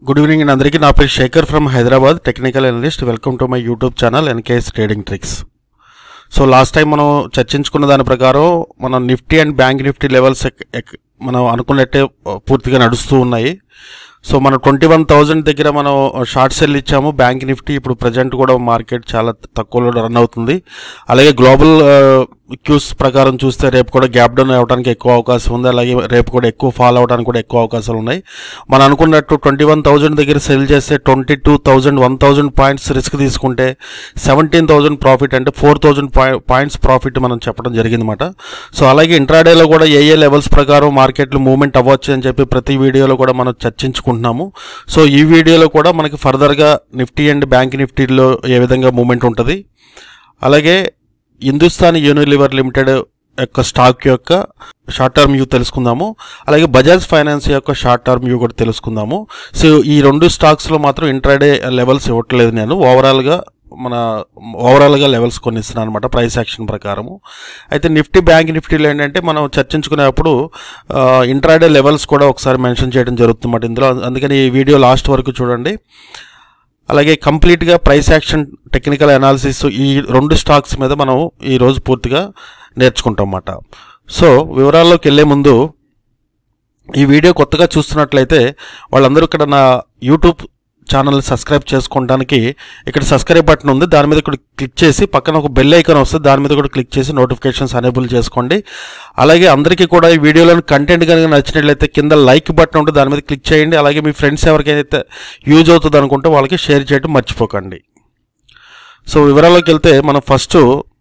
good evening అండి అందరికీ నా పేరు Shekhar from Hyderabad technical analyst welcome to my YouTube channel NKS trading tricks so last time మనం చర్చించుకున్న దాని ప్రకారం మనం Nifty and bank Nifty levels ఎక్- ఎక్- మనం అనుకున్నట్టే పూర్తిగా నడుస్తూ ఉన్నాయి సో మనం ట్వంటీ వన్ థౌజండ్ దగ్గర మనం షార్ట్ సెల్ ఇచ్చాము బ్యాంక్ నిఫ్టీ ఇప్పుడు ప్రజెంట్ కూడా మార్కెట్ చాలా తక్కువలో రన్ అవుతుంది అలాగే గ్లోబల్ క్యూస్ ప్రకారం చూస్తే రేపు కూడా గ్యాప్ డౌన్ అవ్వడానికి ఎక్కువ అవకాశం ఉంది అలాగే రేపు కూడా ఎక్కువ ఫాల్ అవ్వడానికి కూడా ఎక్కువ అవకాశాలు ఉన్నాయి మనం అనుకున్నట్టు ట్వంటీ వన్ థౌజండ్ దగ్గర సెల్ చేస్తే twenty two thousand one thousand points risk తీసుకుంటే సెవెంటీన్ థౌజండ్ ప్రాఫిట్ అంటే ఫోర్ థౌజండ్ పాయింట్స్ ప్రాఫిట్ మనం చెప్పడం జరిగిందన్నమాట సో అలాగే ఇంట్రాడేలో కూడా ఏ ఏ లెవెల్స్ ప్రకారం మార్కెట్లు మూవ్మెంట్ అవ్వచ్చు అని చెప్పి ప్రతి వీడియోలో కూడా మనం చర్చించుకుంటున్నాము సో ఈ వీడియోలో కూడా మనకి ఫర్దర్గా నిఫ్టీ అండ్ బ్యాంక్ నిఫ్టీలో ఏ విధంగా మూవ్మెంట్ ఉంటుంది అలాగే హిందుస్థాన్ యూనిలివర్ లిమిటెడ్ యొక్క స్టాక్ యొక్క షార్ట్ టర్మ్ వ్యూ తెలుసుకుందాము అలాగే బజాజ్ ఫైనాన్స్ యొక్క షార్ట్ టర్మ్ వ్యూ కూడా తెలుసుకుందాము సో ఈ రెండు స్టాక్స్లో మాత్రం ఇంట్రాడే లెవెల్స్ ఇవ్వట్లేదు నేను ఓవరాల్గా మన ఓవరాల్గా లెవెల్స్ కొన్ని ఇస్తున్నాను అనమాట ప్రైస్ యాక్షన్ ప్రకారము అయితే నిఫ్టీ బ్యాంక్ నిఫ్టీలో ఏంటంటే మనం చర్చించుకునేప్పుడు ఇంట్రాడే లెవెల్స్ కూడా ఒకసారి మెన్షన్ చేయడం జరుగుతుందన్నమాట ఇందులో అందుకని ఈ వీడియో లాస్ట్ వరకు చూడండి అలాగే కంప్లీట్గా ప్రైస్ యాక్షన్ టెక్నికల్ అనాలిసిస్ ఈ రెండు స్టాక్స్ మీద మనం ఈరోజు పూర్తిగా నేర్చుకుంటాం అన్నమాట సో వివరాల్లోకి వెళ్ళే ముందు ఈ వీడియో కొత్తగా చూస్తున్నట్లయితే వాళ్ళందరూ ఇక్కడ నా యూట్యూబ్ ఛానల్ సబ్స్క్రైబ్ చేసుకోవడానికి ఇక్కడ సబ్స్క్రైబ్ బటన్ ఉంది దాని మీద కూడా క్లిక్ చేసి పక్కన ఒక బెల్ ఐకాన్ వస్తుంది దాని మీద కూడా క్లిక్ చేసి నోటిఫికేషన్స్ అనేబుల్ చేసుకోండి అలాగే అందరికీ కూడా ఈ వీడియోలోని కంటెంట్ కనుక నచ్చినట్లయితే కింద లైక్ బటన్ ఉంటుంది దాని మీద క్లిక్ చేయండి అలాగే మీ ఫ్రెండ్స్ ఎవరికైతే యూజ్ అవుతుంది అనుకుంటే వాళ్ళకి షేర్ చేయడం మర్చిపోకండి సో వివరాల్లోకి వెళ్తే మనం ఫస్ట్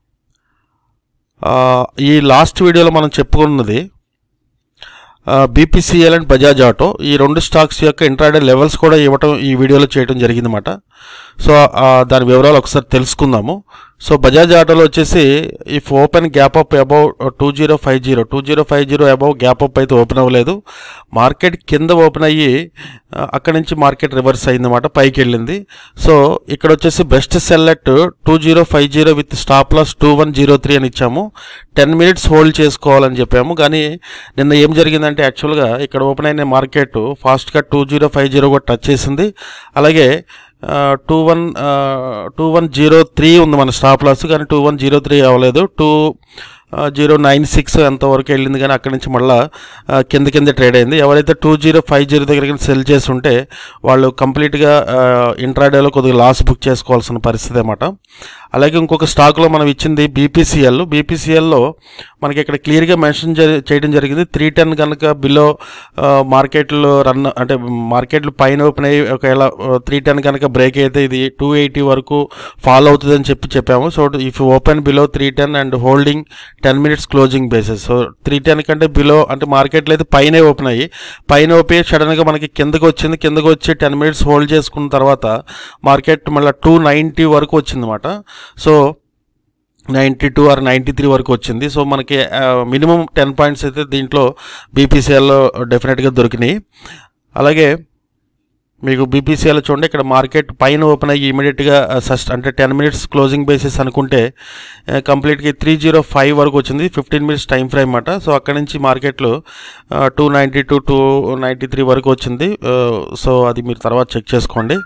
ఈ లాస్ట్ వీడియోలో మనం చెప్పుకున్నది బీపీసీఎల్ అండ్ బజాజ్ ఆటో ఈ రెండు స్టాక్స్ యొక్క ఇంట్రాడే లెవెల్స్ కూడా ఇవ్వటం ఈ వీడియోలో చేయడం జరిగిందన్నమాట సో ఆ, దాని వివరాలు ఒకసారి తెలుసుకుందాము సో బజాజ్ ఆటోలో వచ్చేసి if open gap up above two zero five zero two zero five zero above gap up అయితే ఓపెన్ అవ్వలేదు మార్కెట్ కింద ఓపెన్ అయ్యి ఆ, అక్కడి నుంచి మార్కెట్ రివర్స్ అయిందన్నమాట పైకి వెళ్ళింది సో ఇక్కడ వచ్చేసి best sell at two zero five zero with stop loss two one zero three అని ఇచ్చాము టెన్ మినిట్స్ హోల్డ్ చేసుకోవాలని చెప్పాము కానీ నిన్న ఏం జరిగిందంటే యాక్చువల్గా ఇక్కడ ఓపెన్ అయిన మార్కెట్ ఫాస్ట్గా టూ జీరో ఫైవ్ జీరో కూడా టచ్ చేసింది అలాగే two one two one zero three ఉంది మన స్టాప్ లాస్ కానీ టూ వన్ జీరో త్రీ అవ్వలేదు టూ జీరో నైన్ సిక్స్ ఎంతవరకు వెళ్ళింది కానీ అక్కడి నుంచి మళ్ళీ కింద కింద ట్రేడ్ అయింది ఎవరైతే టూ జీరో ఫైవ్ జీరో దగ్గర సెల్ చేసి ఉంటే వాళ్ళు కంప్లీట్గా ఇంట్రాడేలో కొద్దిగా లాస్ బుక్ చేసుకోవాల్సిన పరిస్థితి అన్నమాట అలాగే ఇంకొక స్టాక్లో మనం ఇచ్చింది బీపీసీఎల్ బీపీసీఎల్లో మనకి ఇక్కడ క్లియర్గా మెన్షన్ జరి- చేయడం జరిగింది త్రీ టెన్ కనుక బిలో మార్కెట్లో రన్ అంటే మార్కెట్లు పైన ఓపెన్ అయ్యి ఒకవేళ త్రీ టెన్ కనుక బ్రేక్ అయితే ఇది టూ ఎయిటీ వరకు ఫాలో అవుతుందని చెప్పి చెప్పాము so if open below three ten and holding ten minutes closing basis so three ten కంటే బిలో అంటే మార్కెట్లో అయితే పైనే ఓపెన్ అయ్యి పైన ఓపెన్ అయ్యి సడన్గా మనకి కిందకు వచ్చింది కిందకు వచ్చి టెన్ మినిట్స్ హోల్డ్ చేసుకున్న తర్వాత మార్కెట్ మళ్ళీ టూ నైంటీ వరకు వచ్చిందన్నమాట so ninety two or ninety three వరకు వచ్చింది సో మనకి మినిమం టెన్ పాయింట్స్ అయితే దీంట్లో బీపీసీఎల్లో డెఫినెట్గా దొరికినాయి అలాగే మీకు బీపీసీఎల్ చూడండి ఇక్కడ మార్కెట్ పైన ఓపెన్ అయ్యి ఇమీడియట్గా సస్ట్ అంటే టెన్ మినిట్స్ క్లోజింగ్ బేసిస్ అనుకుంటే కంప్లీట్గా త్రీ జీరో ఫైవ్ వరకు వచ్చింది ఫిఫ్టీన్ మినిట్స్ టైం ఫ్రేమ్ అన్నమాట సో అక్కడి నుంచి మార్కెట్లో two ninety two two ninety three వరకు వచ్చింది సో అది మీరు తర్వాత చెక్ చేసుకోండి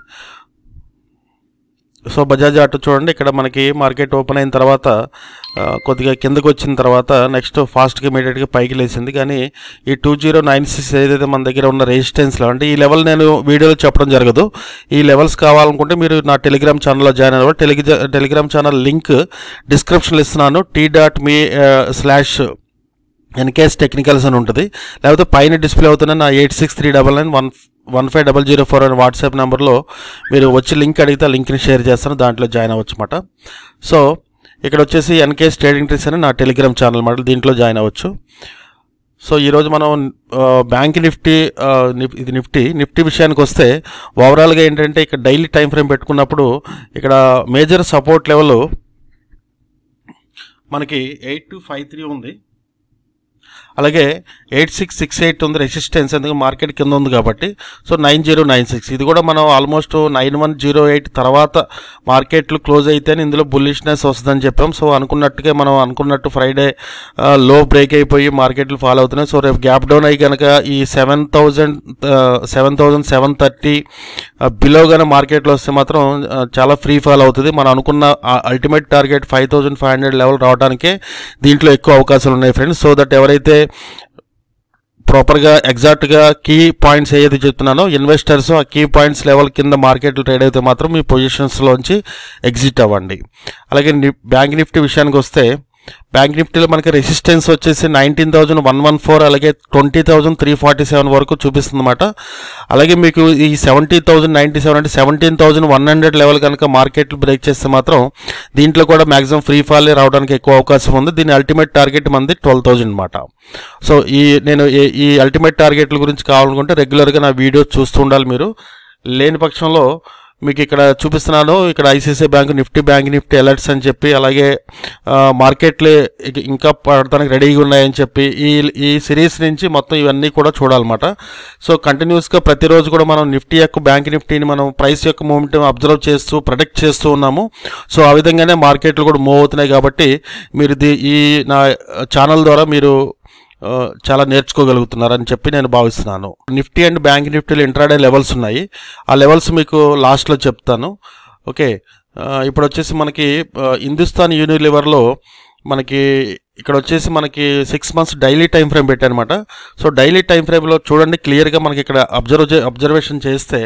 సో బజాజ్ ఆటో చూడండి ఇక్కడ మనకి మార్కెట్ ఓపెన్ అయిన తర్వాత ఆ, కొద్దిగా కిందకు వచ్చిన తర్వాత నెక్స్ట్ ఫాస్ట్గా ఇమీడియట్గా పైకి లేచింది కానీ ఈ టూ జీరో నైన్ సిక్స్ ఏదైతే మన దగ్గర ఉన్న రెసిస్టెన్స్లో అంటే ఈ లెవెల్ నేను వీడియోలో చెప్పడం జరగదు ఈ లెవెల్స్ కావాలనుకుంటే మీరు నా టెలిగ్రామ్ ఛానల్లో జాయిన్ అవ్వాలి టెలిగ్రా టెలిగ్రామ్ ఛానల్ లింక్ డిస్క్రిప్షన్లో ఇస్తున్నాను T dot me slash NKS technicals అని ఉంటుంది లేకపోతే పైన డిస్ప్లే అవుతున్న నా eight six three double nine one one five double zero four అనే వాట్సాప్ నెంబర్లో మీరు వచ్చి లింక్ అడిగితే ఆ లింక్ని షేర్ చేస్తాను దాంట్లో జాయిన్ అవ్వచ్చు అనమాట సో ఇక్కడ వచ్చేసి ఎన్కేఎస్ ట్రేడింగ్ ట్రిక్స్ అని నా టెలిగ్రామ్ ఛానల్ మాట దీంట్లో జాయిన్ అవ్వచ్చు సో ఈరోజు మనం ఆ, బ్యాంక్ నిఫ్టీ ఆ, నిఫ్- ఇది నిఫ్టీ నిఫ్టీ విషయానికి వస్తే ఓవరాల్గా ఏంటంటే ఇక్కడ డైలీ టైం ఫ్రేమ్ పెట్టుకున్నప్పుడు ఇక్కడ మేజర్ సపోర్ట్ లెవెల్ మనకి ఎయిట్ టు ఫైవ్ త్రీ ఉంది అలాగే ఎయిట్ సిక్స్ సిక్స్ ఎయిట్ ఉంది రెసిస్టెన్స్ ఎందుకు మార్కెట్ కింద ఉంది కాబట్టి so nine zero nine six ఇది కూడా మనం almost nine one zero eight తర్వాత మార్కెట్లు క్లోజ్ అయితేనే ఇందులో బుల్లిష్నెస్ వస్తుందని చెప్పాం సో అనుకున్నట్టుగా మనం అనుకున్నట్టు ఫ్రైడే లో బ్రేక్ అయిపోయి మార్కెట్లు ఫాలో అవుతున్నాయి సో రేపు గ్యాప్ డౌన్ అయ్యి కనుక ఈ seven thousand seven thousand seven thirty below కానీ మార్కెట్లో వస్తే మాత్రం ఆ, చాలా ఫ్రీ ఫాల్ అవుతుంది మనం అనుకున్న ultimate target five thousand five hundred level రావడానికే దీంట్లో ఎక్కువ అవకాశాలు ఉన్నాయి ఫ్రెండ్స్ సో దట్ ఎవరైతే ప్రాపర్గా ఎగ్జాక్ట్గా కీ పాయింట్స్ ఏదైతే చెప్తున్నానో ఇన్వెస్టర్స్ ఆ కీ పాయింట్స్ లెవెల్ కింద మార్కెట్లు ట్రేడ్ అయితే మాత్రం మీ పొజిషన్స్లోంచి ఎగ్జిట్ అవ్వండి అలాగే ని- బ్యాంక్ నిఫ్టీ విషయానికి వస్తే బ్యాంక్ నిఫ్టీలో మనకి రెసిస్టెన్స్ వచ్చేసి nineteen thousand one one four అలాగే twenty thousand three forty seven వరకు చూపిస్తుంది అనమాట అలాగే మీకు ఈ సెవెంటీ థౌజండ్ నైంటీ సెవెన్ అంటే seventeen thousand one hundred level కనుక మార్కెట్లు బ్రేక్ చేస్తే మాత్రం దీంట్లో కూడా మాక్సిమం ఫ్రీ ఫాల్ రావడానికి ఎక్కువ అవకాశం ఉంది దీని అల్టిమేట్ టార్గెట్ మంది ట్వెల్వ్ థౌజండ్ అనమాట సో ఈ నేను ఈ- ఈ అల్టిమేట్ టార్గెట్ల గురించి కావాలనుకుంటే రెగ్యులర్గా నా వీడియోస్ చూస్తూ ఉండాలి మీరు లేని పక్షంలో మీకు ఇక్కడ చూపిస్తున్నాను ఇక్కడ ICICI bank Nifty bank Nifty alerts అని చెప్పి అలాగే ఆ, మార్కెట్లు ఇక- ఇంకా పడటానికి రెడీగా ఉన్నాయని చెప్పి ఈ ఈ సిరీస్ నుంచి మొత్తం ఇవన్నీ కూడా చూడాలన్నమాట సో కంటిన్యూస్గా ప్రతిరోజు కూడా మనం నిఫ్టీ యొక్క బ్యాంక్ నిఫ్టీని మనం ప్రైస్ యొక్క మూమెంట్ అబ్జర్వ్ చేస్తూ ప్రొడక్ట్ చేస్తూ ఉన్నాము సో ఆ విధంగానే మార్కెట్లు కూడా మూవ్ అవుతున్నాయి కాబట్టి మీరు ది ఈ నా ఛానల్ ద్వారా మీరు ఆ, చాలా నేర్చుకోగలుగుతున్నారని చెప్పి నేను భావిస్తున్నాను నిఫ్టీ అండ్ బ్యాంక్ నిఫ్టీలో ఇంట్రాడే లెవెల్స్ ఉన్నాయి ఆ లెవెల్స్ మీకు లాస్ట్లో చెప్తాను ఓకే ఆ, ఇప్పుడు వచ్చేసి మనకి ఆ, హిందుస్థాన్ యూనిలివర్లో మనకి ఇక్కడ వచ్చేసి మనకి six months daily time frame పెట్టానమాట సో డైలీ టైం ఫ్రేమ్లో చూడండి క్లియర్గా మనకి ఇక్కడ అబ్జర్వ్ అబ్జర్వేషన్ చేస్తే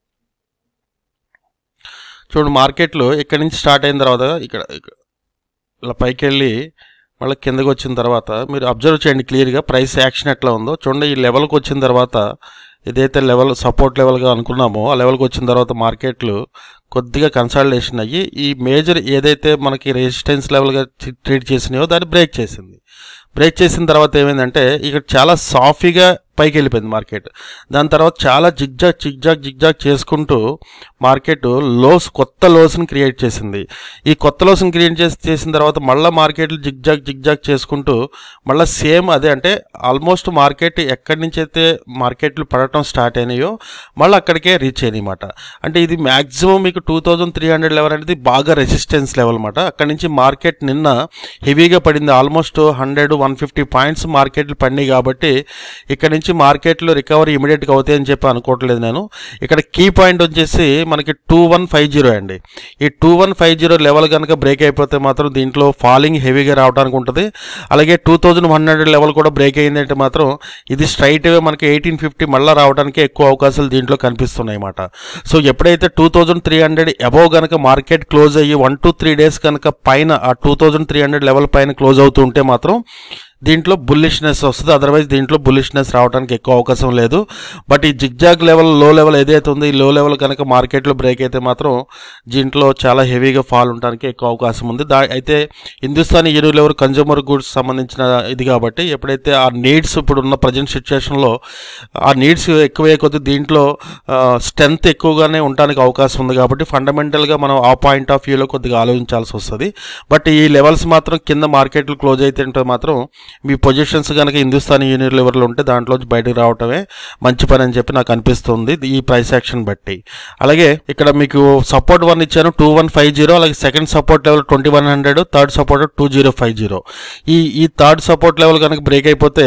చూడండి మార్కెట్లు ఇక్కడి నుంచి స్టార్ట్ అయిన తర్వాత ఇక్కడ ఇక్కడ ఇలా పైకి వెళ్ళి మళ్ళీ కిందకి వచ్చిన తర్వాత మీరు అబ్జర్వ్ చేయండి క్లియర్గా ప్రైస్ యాక్షన్ ఎట్లా ఉందో చూడండి ఈ లెవెల్కి వచ్చిన తర్వాత ఏదైతే లెవెల్ సపోర్ట్ లెవెల్గా అనుకున్నామో ఆ లెవెల్కి వచ్చిన తర్వాత మార్కెట్లు కొద్దిగా కన్సల్టేషన్ అయ్యి ఈ మేజర్ ఏదైతే మనకి రెసిస్టెన్స్ లెవెల్గా ట్రీట్ చేసినాయో దాన్ని బ్రేక్ చేసింది బ్రేక్ చేసిన తర్వాత ఏమైందంటే ఇక్కడ చాలా సాఫీగా పైకి వెళ్ళిపోయింది మార్కెట్ దాని తర్వాత చాలా జిగ్జాగ్ జిగ్జాగ్ జిగ్జాగ్ చేసుకుంటూ మార్కెట్ లోస్ కొత్త లోస్ని క్రియేట్ చేసింది ఈ కొత్త లోస్ని క్రియేట్ చేసి చేసిన తర్వాత మళ్ళీ మార్కెట్లు జిగ్జాగ్ జిగ్జాగ్ చేసుకుంటూ మళ్ళీ సేమ్ అదే అంటే ఆల్మోస్ట్ మార్కెట్ ఎక్కడి నుంచి అయితే మార్కెట్లు పడటం స్టార్ట్ అయినాయో మళ్ళీ అక్కడికే రీచ్ అయినాయన్నమాట అంటే ఇది మ్యాక్సిమం మీకు two thousand three hundred level అనేది బాగా రెసిస్టెన్స్ లెవెల్ అనమాట అక్కడి నుంచి మార్కెట్ నిన్న హెవీగా పడింది almost hundred one fifty points మార్కెట్లు పడినాయి కాబట్టి ఇక్కడ నుంచి మార్కెట్లో రికవరీ ఇమీడియట్గా అవుతాయని చెప్పి అనుకోవట్లేదు నేను ఇక్కడ కీ పాయింట్ వచ్చేసి మనకి టూ వన్ ఫైవ్ జీరో అండి ఈ two one five zero level కనుక బ్రేక్ అయిపోతే మాత్రం దీంట్లో ఫాలింగ్ హెవీగా రావడానికి ఉంటుంది అలాగే two thousand one hundred level కూడా బ్రేక్ అయిందంటే మాత్రం ఇది స్ట్రైట్ అవే మనకి ఎయిటీన్ ఫిఫ్టీ మళ్ళీ రావడానికి ఎక్కువ అవకాశాలు దీంట్లో కనిపిస్తున్నాయి అన్నమాట సో ఎప్పుడైతే two thousand three hundred above కనుక మార్కెట్ క్లోజ్ అయ్యి వన్ టు త్రీ డేస్ కనుక పైన ఆ two thousand three hundred level పైన క్లోజ్ అవుతూ ఉంటే మాత్రం దీంట్లో బుల్లిష్నెస్ వస్తుంది అదర్వైజ్ దీంట్లో బుల్లిష్నెస్ రావడానికి ఎక్కువ అవకాశం లేదు బట్ ఈ జిగ్జాగ్ లెవెల్ లో లెవెల్ ఏదైతే ఉందో ఈ లో లెవెల్ కనుక మార్కెట్లో బ్రేక్ అయితే మాత్రం దీంట్లో చాలా హెవీగా ఫాల్ ఉండడానికి ఎక్కువ అవకాశం ఉంది దా అయితే హిందుస్థానీ యూనిలెవర్ కన్జ్యూమర్ గుడ్స్ సంబంధించిన ఇది కాబట్టి ఎప్పుడైతే ఆ నీడ్స్ ఇప్పుడు ఉన్న ప్రజెంట్ సిచ్యువేషన్లో ఆ నీడ్స్ ఎక్కువే కొద్ది దీంట్లో స్ట్రెంత్ ఎక్కువగానే ఉండడానికి అవకాశం ఉంది కాబట్టి ఫండమెంటల్గా మనం ఆ పాయింట్ ఆఫ్ వ్యూలో కొద్దిగా ఆలోచించాల్సి వస్తుంది బట్ ఈ లెవెల్స్ మాత్రం కింద మార్కెట్లు క్లోజ్ అయితే ఉంటే మాత్రం మీ పొజిషన్స్ కనుక హిందుస్థానీ యూనియన్ లెవెల్లో ఉంటే దాంట్లో బయటకు రావటమే మంచి పని అని చెప్పి నాకు అనిపిస్తుంది ఈ ప్రైస్ యాక్షన్ బట్టి అలాగే ఇక్కడ మీకు సపోర్ట్ వన్ ఇచ్చాను టూ వన్ ఫైవ్ జీరో అలాగే second support level twenty one hundred third support two zero five zero ఈ ఈ థర్డ్ సపోర్ట్ లెవెల్ కనుక బ్రేక్ అయిపోతే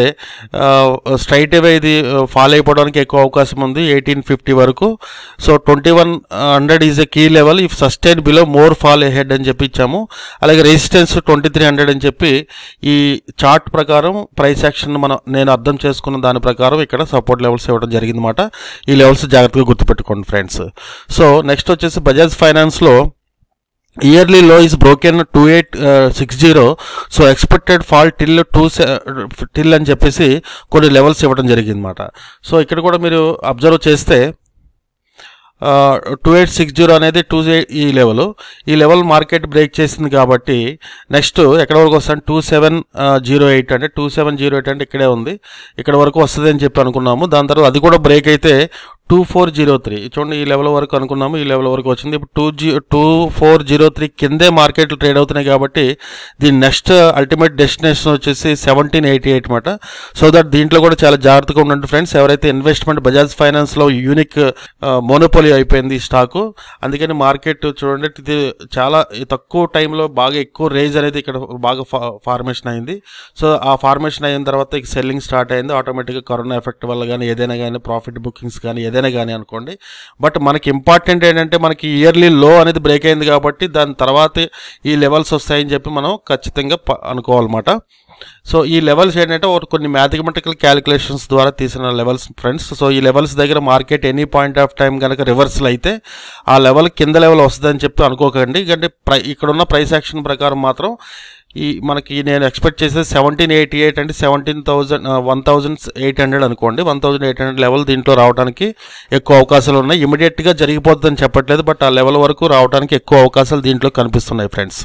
స్ట్రైట్ అవే ఇది ఫాల్ అయిపోవడానికి ఎక్కువ అవకాశం ఉంది ఎయిటీన్ ఫిఫ్టీ వరకు so twenty one hundred is a key level if sustain below more fall head అని చెప్పి ఇచ్చాము అలాగే రెసిస్టెన్స్ ట్వంటీ త్రీ హండ్రెడ్ అని చెప్పి ఈ చార్ట్ ప్రకారం ప్రైస్ యాక్షన్ మనం నేను అర్థం చేసుకున్న దాని ప్రకారం ఇక్కడ సపోర్ట్ లెవెల్స్ ఇవ్వడం జరిగిందన్నమాట ఈ లెవెల్స్ జాగ్రత్తగా గుర్తుపెట్టుకోండి ఫ్రెండ్స్ సో నెక్స్ట్ వచ్చేసి బజాజ్ ఫైనాన్స్లో yearly low is broken two eight six zero so expected fall till two till అని చెప్పేసి కొన్ని లెవెల్స్ ఇవ్వడం జరిగిందన్నమాట సో ఇక్కడ కూడా మీరు అబ్జర్వ్ చేస్తే టూ ఎయిట్ సిక్స్ జీరో అనేది టూ ఈ లెవెల్ ఈ లెవెల్ మార్కెట్ బ్రేక్ చేసింది కాబట్టి నెక్స్ట్ ఎక్కడ వరకు వస్తాను టూ సెవెన్ జీరో ఎయిట్ అంటే టూ సెవెన్ జీరో ఎయిట్ అంటే ఇక్కడే ఉంది ఇక్కడ వరకు వస్తుంది అని చెప్పి అనుకున్నాము దాని తర్వాత అది కూడా బ్రేక్ అయితే టూ ఫోర్ జీరో త్రీ చూడండి ఈ లెవెల్ వరకు అనుకున్నాము ఈ లెవెల్ వరకు వచ్చింది ఇప్పుడు two G two four zero three కిందే మార్కెట్లు ట్రేడ్ అవుతున్నాయి కాబట్టి దీని నెక్స్ట్ అల్టిమేట్ డెస్టినేషన్ వచ్చేసి సెవెంటీన్ ఎయిటీ ఎయిట్ అనమాట సో దట్ దీంట్లో కూడా చాలా జాగ్రత్తగా ఉండండి ఫ్రెండ్స్ ఎవరైతే ఇన్వెస్ట్మెంట్ బజాజ్ ఫైనాన్స్లో యూనిక్ మోనోపోలి అయిపోయింది ఈ స్టాకు అందుకని మార్కెట్ చూడండి ఇది చాలా తక్కువ టైంలో బాగా ఎక్కువ రేజ్ అనేది ఇక్కడ బాగా ఫార్మేషన్ అయింది సో ఆ ఫార్మేషన్ అయిన తర్వాత ఇక సెల్లింగ్ స్టార్ట్ అయింది ఆటోమేటిక్గా కరోనా ఎఫెక్ట్ వల్ల కానీ ఏదైనా కానీ ప్రాఫిట్ బుకింగ్స్ కానీ ఏదైనా కానీ అనుకోండి బట్ మనకి ఇంపార్టెంట్ ఏంటంటే మనకి ఇయర్లీ లో అనేది బ్రేక్ అయింది కాబట్టి దాని తర్వాత ఈ లెవెల్స్ వస్తాయని చెప్పి మనం ఖచ్చితంగా ప- అనుకోవాలన్నమాట సో ఈ లెవెల్స్ ఏంటంటే ఒక కొన్ని మ్యాథమెటికల్ క్యాలిక్యులేషన్స్ ద్వారా తీసిన లెవెల్స్ ఫ్రెండ్స్ సో ఈ లెవెల్స్ దగ్గర market any point of time కనుక రివర్సల్ అయితే ఆ లెవెల్ కింద లెవెల్ వస్తుందని చెప్పి అనుకోకండి ఎందుకంటే ప్రై ఇక్కడ ఉన్న ప్రైస్ యాక్షన్ ప్రకారం మాత్రం ఈ మనకి నేను ఎక్స్పెక్ట్ చేసేది సెవెంటీన్ ఎయిటీ ఎయిట్ అంటే seventeen thousand one thousand eight hundred అనుకోండి one thousand eight hundred level దీంట్లో రావడానికి ఎక్కువ అవకాశాలు ఉన్నాయి ఇమీడియట్గా జరిగిపోతుందని చెప్పట్లేదు బట్ ఆ లెవెల్ వరకు రావడానికి ఎక్కువ అవకాశాలు దీంట్లో కనిపిస్తున్నాయి ఫ్రెండ్స్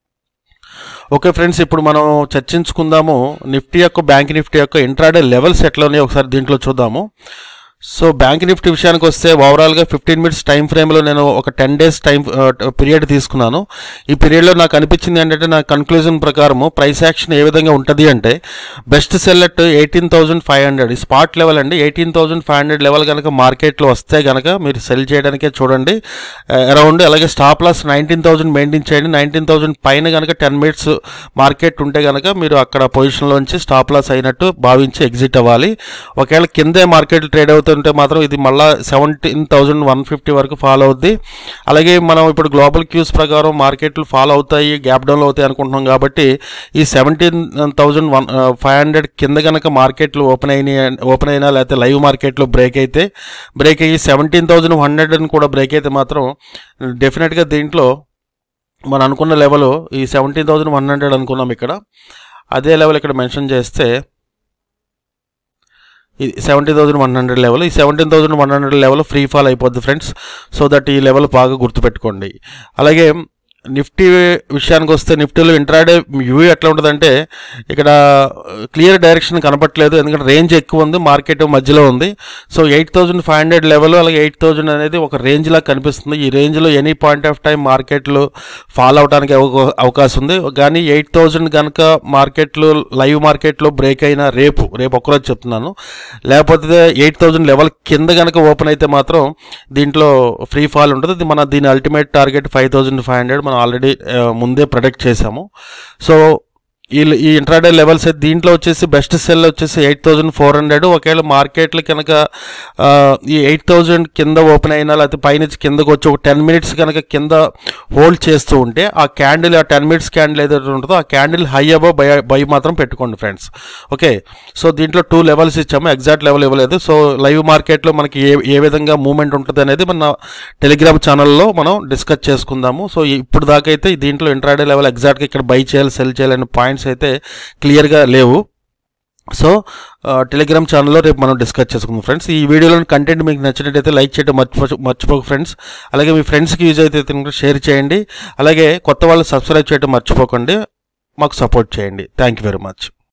ఓకే ఫ్రెండ్స్ ఇప్పుడు మనం చర్చించుకుందాము నిఫ్టీ యొక్క బ్యాంక్ నిఫ్టీ యొక్క ఇంట్రాడే లెవెల్స్ ఎట్లా ఉన్నాయో ఒకసారి దీంట్లో చూద్దాము సో బ్యాంక్ నిఫ్టీ విషయానికి వస్తే ఓవరాల్గా ఫిఫ్టీన్ మినిట్స్ టైం ఫ్రేమ్లో నేను ఒక టెన్ డేస్ టైం పీరియడ్ తీసుకున్నాను ఈ పీరియడ్లో నాకు అనిపించింది ఏంటంటే నా కన్క్లూజన్ ప్రకారము ప్రైస్ యాక్షన్ ఏ విధంగా ఉంటుంది అంటే best sell at eighteen thousand five hundred spot level అండి eighteen thousand five hundred level కనుక మార్కెట్లో వస్తే కనుక మీరు సెల్ చేయడానికే చూడండి అరౌండ్ అలాగే stop loss nineteen thousand maintain చేయండి నైన్టీన్ థౌజండ్ పైన కనుక టెన్ మినిట్స్ మార్కెట్ ఉంటే కనుక మీరు అక్కడ పొజిషన్లోంచి స్టాప్ లాస్ అయినట్టు భావించి ఎగ్జిట్ అవ్వాలి ఒకవేళ కిందే మార్కెట్ ట్రేడ్ అవుతుంటే మాత్రం ఇది మళ్ళీ సెవెంటీన్ థౌజండ్ వన్ ఫిఫ్టీ వరకు ఫాలో అవుద్ది అలాగే మనం ఇప్పుడు గ్లోబల్ క్యూస్ ప్రకారం మార్కెట్లు ఫాలో అవుతాయి గ్యాప్ డౌన్లు అవుతాయి అనుకుంటున్నాం కాబట్టి ఈ seventeen thousand one five hundred కింద కనుక మార్కెట్లు ఓపెన్ అయినాయి ఓపెన్ అయినా లేకపోతే లైవ్ మార్కెట్లో బ్రేక్ అయితే బ్రేక్ అయ్యి సెవెంటీన్ థౌజండ్ హండ్రెడ్ అని కూడా బ్రేక్ అయితే మాత్రం డెఫినెట్గా దీంట్లో మనం అనుకున్న లెవెల్ ఈ సెవెంటీన్ థౌజండ్ వన్ హండ్రెడ్ అనుకున్నాం ఇక్కడ అదే లెవెల్ ఇక్కడ మెన్షన్ చేస్తే ఈ seventeen thousand one hundred level ఈ seventeen thousand one hundred level free fall అయిపోద్ది ఫ్రెండ్స్ సో దట్ ఈ లెవెల్ బాగా గుర్తుపెట్టుకోండి అలాగే నిఫ్టీ విషయానికి వస్తే నిఫ్టీలో ఇంట్రాడే వ్యూ ఎట్లా ఉంటుందంటే ఇక్కడ క్లియర్ డైరెక్షన్ కనపట్లేదు ఎందుకంటే రేంజ్ ఎక్కువ ఉంది మార్కెట్ మధ్యలో ఉంది so eight thousand five hundred level అలాగే ఎయిట్ థౌజండ్ అనేది ఒక రేంజ్ లాగా కనిపిస్తుంది ఈ రేంజ్లో ఎనీ పాయింట్ ఆఫ్ టైం మార్కెట్లు ఫాలో అవడానికి అవ- అవకాశం ఉంది కానీ ఎయిట్ థౌజండ్ కనుక మార్కెట్లు లైవ్ మార్కెట్లో బ్రేక్ అయినా రేపు రేపు ఒక్కరోజు చెప్తున్నాను లేకపోతే ఎయిట్ థౌజండ్ లెవెల్ కింద కనుక ఓపెన్ అయితే మాత్రం దీంట్లో ఫ్రీ ఫాల్ ఉంటుంది ఇది మన దీని ultimate target five thousand five hundred మనం ఆల్రెడీ ముందే ప్రొడక్ట్ చేశాము సో ఈ ఈ ఇంట్రాడే లెవెల్స్ అయితే దీంట్లో వచ్చేసి బెస్ట్ సెల్ వచ్చేసి ఎయిట్ థౌజండ్ ఫోర్ హండ్రెడ్ ఒకవేళ మార్కెట్లు కనుక ఆ, ఈ ఎయిట్ థౌజండ్ కింద ఓపెన్ అయినా లేకపోతే పైనుంచి కిందకు వచ్చి ఒక టెన్ మినిట్స్ కనుక కింద హోల్డ్ చేస్తూ ఉంటే ఆ క్యాండిల్ ఆ టెన్ మినిట్స్ క్యాండిల్ ఏదైతే ఉంటుందో ఆ candle high above buy buy మాత్రం పెట్టుకోండి ఫ్రెండ్స్ ఓకే సో దీంట్లో టూ లెవెల్స్ ఇచ్చాము ఎగ్జాక్ట్ లెవెల్ ఇవ్వలేదు సో లైవ్ మార్కెట్లో మనకి ఏ ఏ విధంగా మూమెంట్ ఉంటుంది అనేది మన టెలిగ్రామ్ ఛానల్లో మనం డిస్కస్ చేసుకుందాము సో ఇప్పుడు దాకా అయితే దీంట్లో ఇంట్రాడే లెవెల్ ఎగ్జాక్ట్గా ఇక్కడ బై చేయాలి సెల్ చేయాలనే పాయింట్స్ అయితే క్లియర్గా లేవు సో ఆ, టెలిగ్రామ్ ఛానల్లో రేపు మనం డిస్కస్ చేసుకుందాం ఫ్రెండ్స్ ఈ వీడియోలోని కంటెంట్ మీకు నచ్చినట్టయితే లైక్ చేయడం మర్చిపో మర్చిపోక ఫ్రెండ్స్ అలాగే మీ ఫ్రెండ్స్కి యూజ్ అయితే కనుక షేర్ చేయండి అలాగే కొత్త వాళ్ళు సబ్స్క్రైబ్ చేయడం మర్చిపోకండి మాకు సపోర్ట్ చేయండి థ్యాంక్ యూ వెరీ మచ్